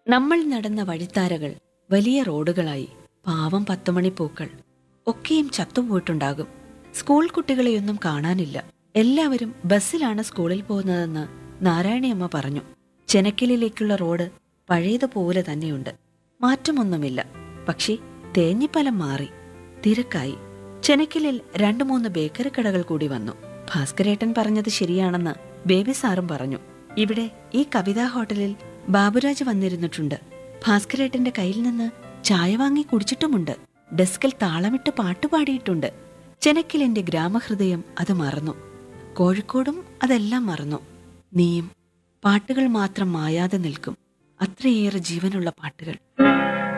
നമ്മൾ നടന്ന വഴിത്താരകൾ വലിയ റോഡുകളായി പാവം പത്തുമണി പൂക്കൾ ഒക്കെയും ചത്തുപോയിട്ടുണ്ടാകും സ്കൂൾ കുട്ടികളെയൊന്നും കാണാനില്ല എല്ലാവരും ബസ്സിലാണ് സ്കൂളിൽ പോകുന്നതെന്ന് നാരായണിയമ്മ പറഞ്ഞു ചെനക്കലിലേക്കുള്ള റോഡ് പഴയതുപോലെ തന്നെയുണ്ട് മാറ്റമൊന്നുമില്ല പക്ഷേ തേഞ്ഞിപ്പലം മാറി തിരക്കായി ചെനക്കലിൽ രണ്ടു മൂന്ന് ബേക്കറി കടകൾ കൂടി വന്നു ഭാസ്കരേട്ടൻ പറഞ്ഞത് ശരിയാണെന്ന് ബേബി സാറും പറഞ്ഞു ഇവിടെ ഈ കവിതാ ഹോട്ടലിൽ ബാബുരാജ് വന്നിരുന്നിട്ടുണ്ട് ഭാസ്കരേട്ടന്റെ കയ്യിൽ നിന്ന് ചായ വാങ്ങി കുടിച്ചിട്ടുമുണ്ട് ഡെസ്കിൽ താളമിട്ട് പാട്ടുപാടിയിട്ടുണ്ട് ചെനക്കിലെന്റെ ഗ്രാമഹൃദയം അത് മറന്നു കോഴിക്കോടും അതെല്ലാം മറന്നു നീയും പാട്ടുകൾ മാത്രം മായാതെ നിൽക്കും അത്രയേറെ ജീവനുള്ള പാട്ടുകൾ